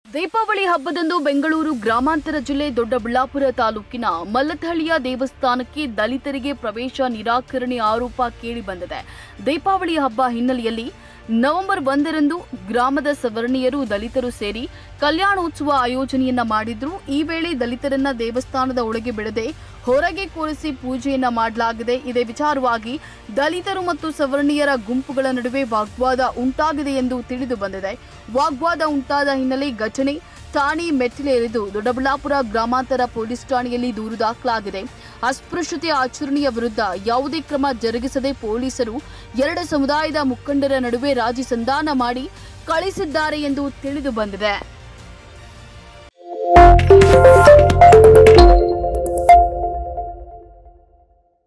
ದೀಪಾವಳಿ ಹಬ್ಬದಂದು ಬೆಂಗಳೂರು ಗ್ರಾಮಾಂತರ ಜಿಲ್ಲೆ ದೊಡ್ಡಬಳ್ಳಾಪುರ ತಾಲೂಕಿನ ಮಲ್ಲಥಳ್ಳಿಯ ದೇವಸ್ಥಾನಕ್ಕೆ ದಲಿತರಿಗೆ ಪ್ರವೇಶ ನಿರಾಕರಣೆ ಆರೋಪ ಕೇಳಿಬಂದಿದೆ ದೀಪಾವಳಿ ಹಬ್ಬ ಹಿನ್ನೆಲೆಯಲ್ಲಿ ನವೆಂಬರ್ ಒಂದರಂದು ಗ್ರಾಮದ ಸವರ್ಣೀಯರು ದಲಿತರು ಸೇರಿ ಕಲ್ಯಾಣೋತ್ಸವ ಆಯೋಜನೆಯನ್ನ ಮಾಡಿದ್ರು ಈ ವೇಳೆ ದಲಿತರನ್ನ ದೇವಸ್ಥಾನದ ಒಳಗೆ ಬಿಡದೆ ಹೊರಗೆ ಕೂರಿಸಿ ಪೂಜೆಯನ್ನ ಮಾಡಲಾಗಿದೆ ಇದೇ ವಿಚಾರವಾಗಿ ದಲಿತರು ಮತ್ತು ಸವರ್ಣೀಯರ ಗುಂಪುಗಳ ನಡುವೆ ವಾಗ್ವಾದ ಉಂಟಾಗಿದೆ ಎಂದು ತಿಳಿದು ಬಂದಿದೆ ವಾಗ್ವಾದ ಉಂಟಾದ ಹಿನ್ನೆಲೆ ಘಟನೆ ಠಾಣೆ ಮೆಟ್ಟಿಲೇರಿದು ದೊಡ್ಡಬಳ್ಳಾಪುರ ಗ್ರಾಮಾಂತರ ಪೊಲೀಸ್ ಠಾಣೆಯಲ್ಲಿ ದೂರು ದಾಖಲಾಗಿದೆ ಅಸ್ಪೃಶ್ಯತೆ ಆಚರಣೆಯ ವಿರುದ್ಧ ಯಾವುದೇ ಕ್ರಮ ಜರುಗಿಸದೆ ಪೊಲೀಸರು ಎರಡು ಸಮುದಾಯದ ಮುಖಂಡರ ನಡುವೆ ರಾಜಿ ಸಂಧಾನ ಮಾಡಿ ಕಳಿಸಿದ್ದಾರೆ ಎಂದು ತಿಳಿದು ಬಂದಿದೆ